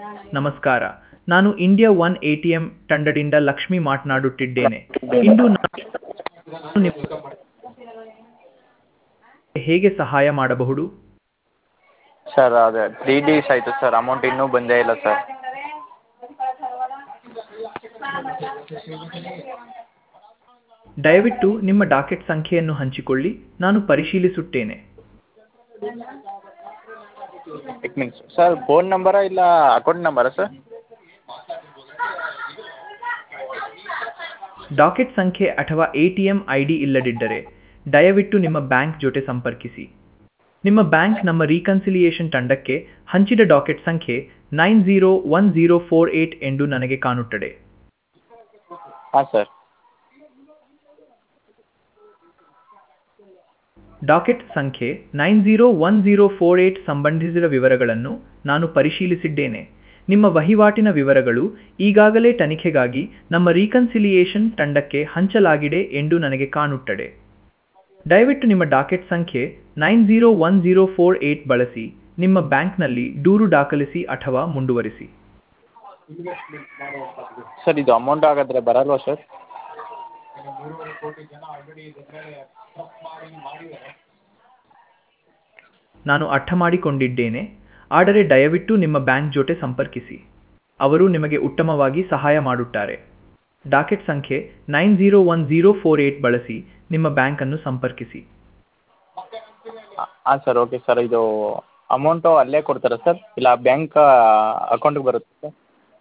ನಮಸ್ಕಾರ ನಾನು India One A T M ತಂಡದಿಂದ ಲಕ್ಷ್ಮಿ ಮಾತನಾಡುತ್ತಿದ್ದೇನೆ ಇಂದು ನಾನು ನಿಮಗೆ ಹೇಗೆ ಸಹಾಯ ಮಾಡಬಹುದು ಸರ್ ಅದೇ ತ್ರೀ ಡೇಸ್ ಆಯಿತು ಸರ್ ಅಮೌಂಟ್ ಇನ್ನೂ ಬಂದೇ ಇಲ್ಲ ಸರ್ ದಯವಿಟ್ಟು ನಿಮ್ಮ ಡಾಕೆಟ್ ಸಂಖ್ಯೆಯನ್ನು ಹಂಚಿಕೊಳ್ಳಿ ನಾನು ಪರಿಶೀಲಿಸುತ್ತೇನೆ ಎಕ್ ಮಿನಿಟ್ಸ್ ಸರ್ ಫೋನ್ ನಂಬರಾ ಇಲ್ಲ ಅಕೌಂಟ್ ನಂಬರಾ ಸರ್ ಡಾಕೆಟ್ ಸಂಖ್ಯೆ ಅಥವಾ A T M I D ಇಲ್ಲದಿದ್ದರೆ ದಯವಿಟ್ಟು ನಿಮ್ಮ ಬ್ಯಾಂಕ್ ಜೊತೆ ಸಂಪರ್ಕಿಸಿ ನಿಮ್ಮ ಬ್ಯಾಂಕ್ ನಮ್ಮ ರೀಕನ್ಸಿಲಿಯೇಷನ್ ತಂಡಕ್ಕೆ ಹಂಚಿದ ಡಾಕೆಟ್ ಸಂಖ್ಯೆ nine zero one zero four eight ಎಂದು ನನಗೆ ಕಾಣುತ್ತದೆ ಹಾಂ ಸರ್ ಡಾಕೆಟ್ ಸಂಖ್ಯೆ nine zero one zero four eight ಸಂಬಂಧಿಸಿದ ವಿವರಗಳನ್ನು ನಾನು ಪರಿಶೀಲಿಸಿದ್ದೇನೆ ನಿಮ್ಮ ವಹಿವಾಟಿನ ವಿವರಗಳು ಈಗಾಗಲೇ ತನಿಖೆಗಾಗಿ ನಮ್ಮ ರೀಕನ್ಸಿಲಿಯೇಷನ್ ತಂಡಕ್ಕೆ ಹಂಚಲಾಗಿದೆ ಎಂದು ನನಗೆ ಕಾಣುತ್ತದೆ ದಯವಿಟ್ಟು ನಿಮ್ಮ ಡಾಕೆಟ್ ಸಂಖ್ಯೆ nine zero one zero four eight ಬಳಸಿ ನಿಮ್ಮ ಬ್ಯಾಂಕ್ನಲ್ಲಿ ದೂರು ದಾಖಲಿಸಿ ಅಥವಾ ಮುಂದುವರಿಸಿ ಸರ್ ಇದು ಅಮೌಂಟ್ ಹಾಗಾದರೆ ಬರಲ್ವಾ ಸರ್ ನಾನು ಅರ್ಥ ಮಾಡಿಕೊಂಡಿದ್ದೇನೆ ಆದರೆ ದಯವಿಟ್ಟು ನಿಮ್ಮ ಬ್ಯಾಂಕ್ ಜೊತೆ ಸಂಪರ್ಕಿಸಿ ಅವರು ನಿಮಗೆ ಉತ್ತಮವಾಗಿ ಸಹಾಯ ಮಾಡುತ್ತಾರೆ ಡಾಕೆಟ್ ಸಂಖ್ಯೆ nine zero one zero four eight ಬಳಸಿ ನಿಮ್ಮ ಬ್ಯಾಂಕನ್ನು ಸಂಪರ್ಕಿಸಿ ಹಾಂ ಸರ್ ಓಕೆ ಸರ್ ಇದು ಅಮೌಂಟು ಅಲ್ಲೇ ಕೊಡ್ತಾರಾ ಸರ್ ಇಲ್ಲ ಬ್ಯಾಂಕ್ ಅಕೌಂಟಿಗೆ ಬರುತ್ತಾ ಸರ್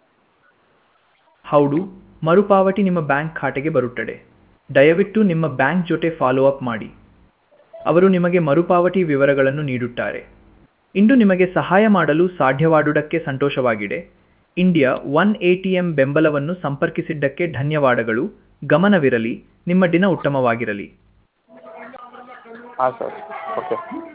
ಹೌದು ಮರುಪಾವತಿ ನಿಮ್ಮ ಬ್ಯಾಂಕ್ ಖಾತೆಗೆ ಬರುತ್ತದೆ ದಯವಿಟ್ಟು ನಿಮ್ಮ ಬ್ಯಾಂಕ್ ಜೊತೆ ಫಾಲೋ ಅಪ್ ಮಾಡಿ ಅವರು ನಿಮಗೆ ಮರುಪಾವತಿ ವಿವರಗಳನ್ನು ನೀಡುತ್ತಾರೆ ಇಂದು ನಿಮಗೆ ಸಹಾಯ ಮಾಡಲು ಸಾಧ್ಯವಾದುದಕ್ಕೆ ಸಂತೋಷವಾಗಿದೆ India One A T M ಬೆಂಬಲವನ್ನು ಸಂಪರ್ಕಿಸಿದ್ದಕ್ಕೆ ಧನ್ಯವಾದಗಳು ಗಮನವಿರಲಿ ನಿಮ್ಮ ದಿನ ಉತ್ತಮವಾಗಿರಲಿ ಹಾಂ ಸರ್ ಓಕೆ